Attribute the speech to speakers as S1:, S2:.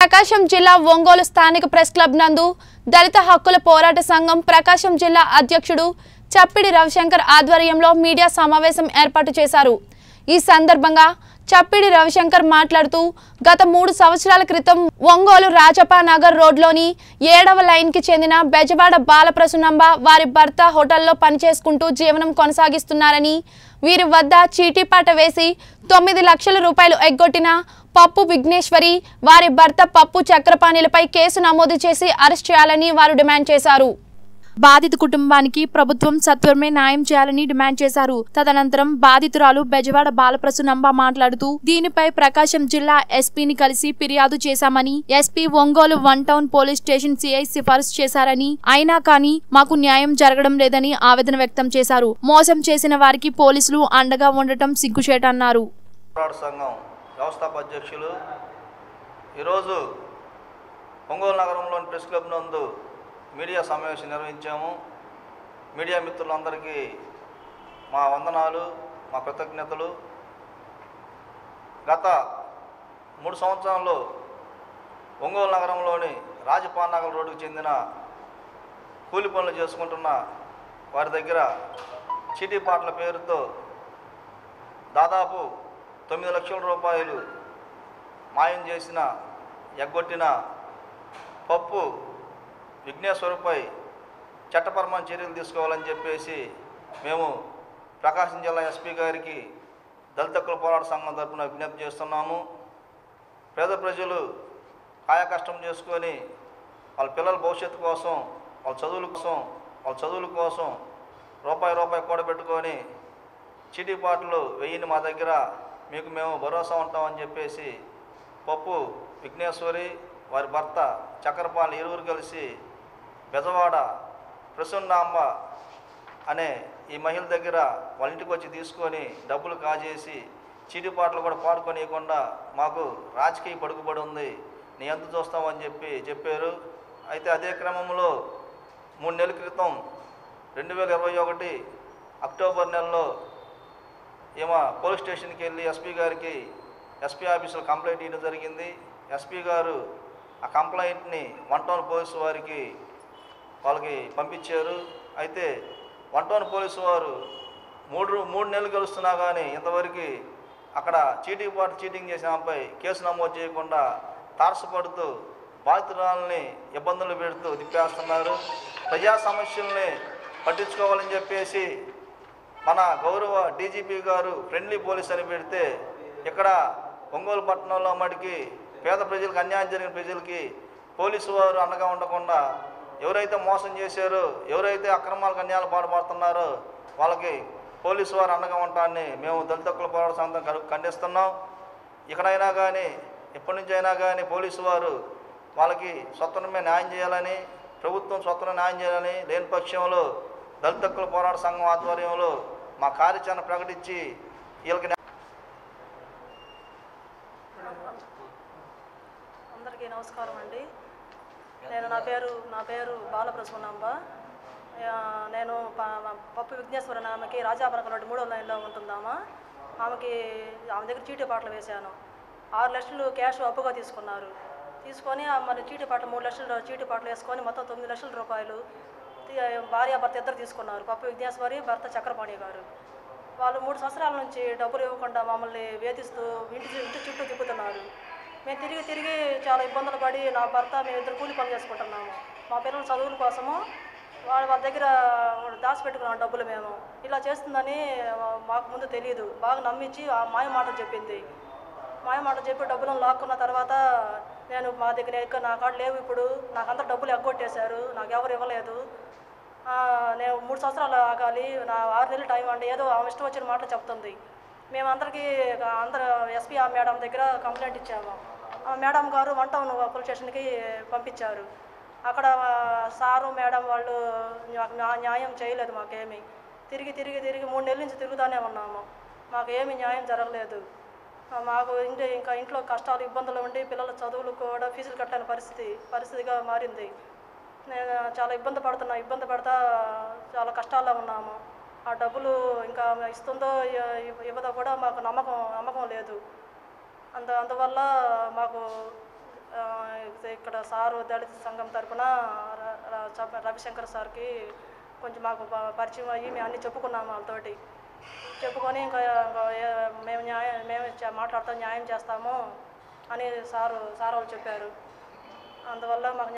S1: ప్రకాశం జిల్లా ఒంగోలు స్థానిక press club నందు దళిత హక్కుల పోరాట సంఘం ప్రకాశం జిల్లా అధ్యక్షుడు చప్పిడి రవిశంకర్ ఆధ్వర్యంలో మీడియా సమావేశం ఏర్పాటు చేశారు ఈ సందర్భంగా చప్పిడి రవిశంకర్ మాట్లాడుతూ గత మూడు సంవత్సరాల క్రితం ఒంగోలు రాజపా నగర్ రోడ్లోని ఏడవ లైన్కి చెందిన బెజవాడ బాలప్రసునంబ వారి భర్త హోటల్లో పనిచేసుకుంటూ జీవనం కొనసాగిస్తున్నారని వీరి వద్ద చీటీపాట వేసి తొమ్మిది లక్షల రూపాయలు ఎగ్గొట్టిన పప్పు విఘ్నేశ్వరి వారి భర్త పప్పు చక్రపాణిలపై కేసు నమోదు చేసి అరెస్ట్ చేయాలని వారు డిమాండ్ చేశారు బాధిత కుటుంబానికి ప్రభుత్వం సత్వరమే న్యాయం చేయాలని డిమాండ్ చేశారు తదనంతరం బాధితురాలు బెజవాడ బాలప్రసునంబ మాట్లాడుతూ దీనిపై ప్రకాశం జిల్లా ఎస్పీని కలిసి ఫిర్యాదు చేశామని SP Ongole one town police station CI సిఫారసు చేశారని అయినా కానీ మాకు న్యాయం జరగడం లేదని ఆవేదన వ్యక్తం చేశారు మోసం చేసిన వారికి పోలీసులు అండగా ఉండటం సిగ్గుచేటన్నారు
S2: పోరాట సంఘం వ్యవస్థాపక అధ్యక్షులు ఈరోజు ఒంగోలు నగరంలోని ప్రెస్ క్లబ్ నందు మీడియా సమావేశం నిర్వహించాము మీడియా మిత్రులందరికీ మా వందనాలు మా కృతజ్ఞతలు గత మూడు సంవత్సరాల్లో ఒంగోలు నగరంలోని రాజపానగర్ రోడ్డుకు చెందిన కూలి పనులు చేసుకుంటున్న వారి దగ్గర చీటీపాట్ల పేరుతో దాదాపు తొమ్మిది లక్షల రూపాయలు మాయం చేసిన ఎగ్గొట్టిన పప్పు విఘ్నేశ్వరుపై చట్టపరమైన చర్యలు తీసుకోవాలని చెప్పేసి మేము ప్రకాశం జిల్లా ఎస్పీ గారికి దళిత హక్కుల పోరాట సంఘం తరపున విజ్ఞప్తి చేస్తున్నాము పేద ప్రజలు కాయ కష్టం చేసుకొని వాళ్ళ పిల్లల భవిష్యత్తు కోసం వాళ్ళ చదువుల కోసం వాళ్ళ చదువుల కోసం రూపాయి రూపాయి కూడబెట్టుకొని చీటీపాట్లు వెయ్యిని మా దగ్గర మీకు మేము భరోసా ఉంటామని చెప్పేసి పప్పు విఘ్నేశ్వరి వారి భర్త చక్రపాణి ఇరువురు కలిసి బెజవాడ ప్రసన్నాంబ అనే ఈ మహిళ దగ్గర వాళ్ళ ఇంటికి వచ్చి తీసుకొని డబ్బులు కాజేసి చీటిపాటలు కూడా పాడుకొనియకుండా మాకు రాజకీయ పడుకుబడి ఉంది నీ ఎంత చూస్తామని చెప్పి చెప్పారు అయితే అదే క్రమంలో మూడు నెలల క్రితం రెండు వేల ఇరవై ఒకటి అక్టోబర్ నెలలో ఈమె పోలీస్ స్టేషన్కి వెళ్ళి ఎస్పీ గారికి ఎస్పీ ఆఫీసులో కంప్లైంట్ ఇవ్వడం జరిగింది ఎస్పీ గారు ఆ కంప్లైంట్ని వన్ టౌన్ పోలీసు వారికి వాళ్ళకి పంపించారు అయితే వన్ టౌన్ పోలీసు వారు మూడు రో- మూడు నెలలు గెలుస్తున్నా కానీ ఇంతవరకు అక్కడ చీటింగ్ పాటు చీటింగ్ చేసిన ఆమెపై కేసు నమోదు చేయకుండా తారసపడుతూ బాధితురాలని ఇబ్బందులు పెడుతూ తిప్పేస్తున్నారు ప్రజా సమస్యల్ని పట్టించుకోవాలని చెప్పేసి మన గౌరవ డీజీపీ గారు ఫ్రెండ్లీ పోలీస్ అని పెడితే ఇక్కడ ఒంగోలు పట్టణంలో మటుకి పేద ప్రజలకు అన్యాయం జరిగిన ప్రజలకి పోలీసు వారు అండగా ఉండకుండా ఎవరైతే మోసం చేశారో ఎవరైతే అక్రమాలకు అన్యాయాలు పాటుపడుతున్నారో వాళ్ళకి పోలీసు వారు అండగా ఉంటారని మేము దళిత హక్కుల పోరాట సంఘం కరు- ఖండిస్తున్నాం ఇక్కడైనా కానీ ఎప్పటి నుంచి అయినా కానీ పోలీసు వారు వాళ్ళకి స్వతంత్రమే న్యాయం చేయాలని ప్రభుత్వం స్వతంత్ర న్యాయం చేయాలని లేని పక్షంలో దళిత హక్కుల పోరాట సంఘం ఆధ్వర్యంలో మా కార్యాచరణ ప్రకటించి వీళ్ళకి న్యా-
S3: అందరికీ నమస్కారం అండి నేను నా పేరు నా పేరు బాలప్రసూనాంబ ఆ, నేను ప- పప్పు విఘ్నేశ్వరన్ ఆమెకి రాజాపురం రోడ్డు మూడో లైన్లో ఉంటుందామా ఆమెకి ఆమె దగ్గర చీటీ పాటలు వేశాను ఆరు లక్షలు క్యాష్ అప్పుగా తీసుకున్నారు తీసుకొని ఆ మరి చీటీ పాటలు మూడు లక్షలు చీటీ పాటలు వేసుకొని మొత్తం తొమ్మిది లక్షల రూపాయలు తీ- భార్య భర్త ఇద్దరు తీసుకున్నారు పప్పు విఘ్నేశ్వరి భర్త చక్రపాణి గారు వాళ్ళు మూడు సంవత్సరాల నుంచి డబ్బులు ఇవ్వకుండా మమ్మల్ని వేధిస్తూ ఇంటి చు- ఇంటి చుట్టూ తిప్పుతున్నారు మేము తిరిగి తిరిగి చాలా ఇబ్బందులు పడి నా భర్త మేము ఇద్దరు కూలి పని చేసుకుంటున్నాము మా పిల్లల చదువుల కోసము వాళ్ళ వాళ్ళ దగ్గర దాచిపెట్టుకున్నాం డబ్బులు మేము ఇలా చేస్తుందని మాకు ముందు తెలియదు బాగా నమ్మించి ఆ మాయ మాట చెప్పింది మాయ మాట చెప్పి డబ్బులను లాక్కున్న తర్వాత నేను మా దగ్గర ఎక్కువ నా కాడ లేవు ఇప్పుడు నాకు అంతా డబ్బులు ఎగ్గొట్టేశారు నాకు ఎవరు ఇవ్వలేదు ఆ, నేను మూడు సంవత్సరాలు ఆగాలి నా ఆరు నెలలు టైం అండి ఏదో ఆమె ఇష్టం వచ్చిన మాటలు చెప్తుంది మేమందరికీ అందరు ఎస్పీ ఆ మేడం దగ్గర కంప్లైంట్ ఇచ్చాము ఆ మేడం గారు వన్ టౌన్ పోలీస్ స్టేషన్కి పంపించారు అక్కడ సారు మేడం వాళ్ళు మాకు న్యా- న్యాయం చేయలేదు మాకేమి తిరిగి తిరిగి తిరిగి మూడు నెలల నుంచి తిరుగుతూనే ఉన్నాము మాకు ఏమి న్యాయం జరగలేదు ఆ, మాకు ఇంటి ఇంకా ఇంట్లో కష్టాలు ఇబ్బందులు ఉండి పిల్లల చదువులు కూడా ఫీజులు కట్టలేని పరిస్థితి పరిస్థితిగా మారింది నేను చాలా ఇబ్బంది పడుతున్నా ఇబ్బంది పడతా చాలా కష్టాల్లో ఉన్నాము ఆ డబ్బులు ఇంకా ఆమె ఇస్తుందో ఇ- ఇవ్- ఇవ్వదో కూడా మాకు నమ్మకం నమ్మకం లేదు అంత అందువల్ల మాకు ఆ, ఇక్కడ సారు దళిత సంఘం తరపున ర- ర- చ- రవిశంకర్ సార్కి కొంచెం మాకు ప- పరిచయం అయ్యి మేము అన్నీ చెప్పుకున్నాము వాళ్ళతోటి చెప్పుకొని ఇంకా ఇంకా ఏ- మేము న్యాయం మేము చ- మాట్లాడతాం న్యాయం చేస్తాము అని సారు సార్ వాళ్ళు చెప్పారు అందువల్ల మాకు